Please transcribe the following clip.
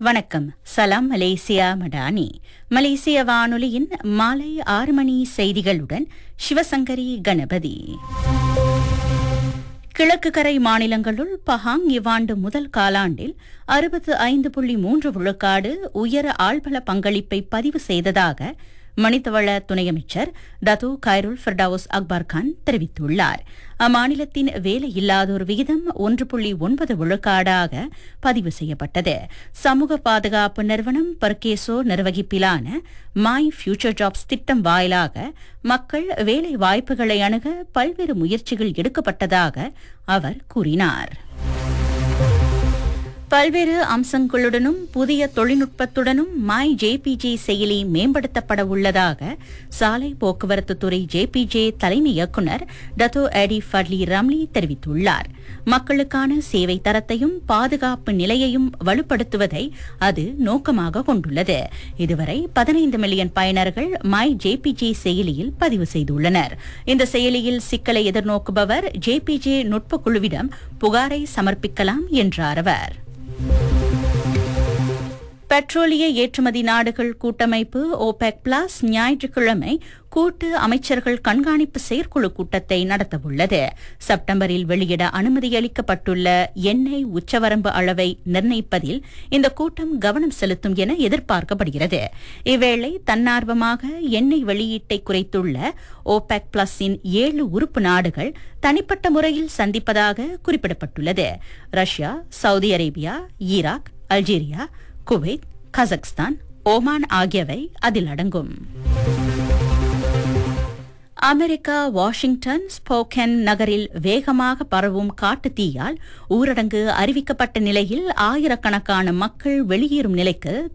வணக்கம் சலாம் மலேசியா மடானி மலேசிய வானொலியின் மாலை ஆறு மணி செய்திகளுடன் சிவசங்கரி கணபதி கிழக்கு கரை மாநிலங்களுள் பஹாங் இவ்வாண்டு முதல் காலாண்டில் அறுபத்து ஐந்து புள்ளி மூன்று விழுக்காடு உயர ஆள்பல பங்களிப்பை பதிவு செய்ததாக மனிதவள துணை அமைச்சர் தத்து கைருல் ஃபர்டாவுஸ் அக்பர் கான் தெரிவித்துள்ளார் அம்மாநிலத்தின் வேலையில்லாதோர் விகிதம் ஒன்று புள்ளி ஒன்பது விழுக்காடாக பதிவு செய்யப்பட்டது சமூக பாதுகாப்பு நிறுவனம் பர்கேசோ நிர்வகிப்பிலான மை ஃபியூச்சர் ஜாப்ஸ் திட்டம் வாயிலாக மக்கள் வேலை வாய்ப்புகளை அணுக பல்வேறு முயற்சிகள் எடுக்கப்பட்டதாக அவர் கூறினார் பல்வேறு அம்சங்களுடனும் புதிய தொழில்நுட்பத்துடனும் மை ஜேபிஜே செயலி மேம்படுத்தப்பட உள்ளதாக சாலை போக்குவரத்து துறை ஜேபிஜே தலைமை இயக்குநர் டத்தோ எடி ஃபட்லி ரம்லி தெரிவித்துள்ளார் மக்களுக்கான சேவை தரத்தையும் பாதுகாப்பு நிலையையும் வலுப்படுத்துவதை அது நோக்கமாக கொண்டுள்ளது இதுவரை பதினைந்து மில்லியன் பயனர்கள் மை ஜேபிஜே செயலியில் பதிவு செய்துள்ளனர் இந்த செயலியில் சிக்கலை எதிர்நோக்குபவர் ஜேபிஜே நுட்ப குழுவிடம் புகாரை சமர்ப்பிக்கலாம் என்றார் அவர் பெட்ரோலிய ஏற்றுமதி நாடுகள் கூட்டமைப்பு ஓபெக் பிளஸ் ஞாயிற்றுக்கிழமை கூட்டு அமைச்சர்கள் கண்காணிப்பு செயற்குழு கூட்டத்தை நடத்தவுள்ளது செப்டம்பரில் வெளியிட அனுமதியளிக்கப்பட்டுள்ள எண்ணெய் உச்சவரம்பு அளவை நிர்ணயிப்பதில் இந்த கூட்டம் கவனம் செலுத்தும் என எதிர்பார்க்கப்படுகிறது இவ்வேளை தன்னார்வமாக எண்ணெய் வெளியீட்டை குறைத்துள்ள ஓபெக் பிளஸின் ஏழு உறுப்பு நாடுகள் தனிப்பட்ட முறையில் சந்திப்பதாக குறிப்பிடப்பட்டுள்ளது Russia Saudi Arabia Iraq Algeria Kuwait Kazakhstan Oman ஆகியவை அதில் அடங்கும் அமெரிக்கா வாஷிங்டன் ஸ்போக்கன் நகரில் வேகமாக பரவும் காட்டுத் தீயால் ஊரடங்கு அறிவிக்கப்பட்ட நிலையில் ஆயிரக்கணக்கான மக்கள் வெளியேறும் நிலைக்கு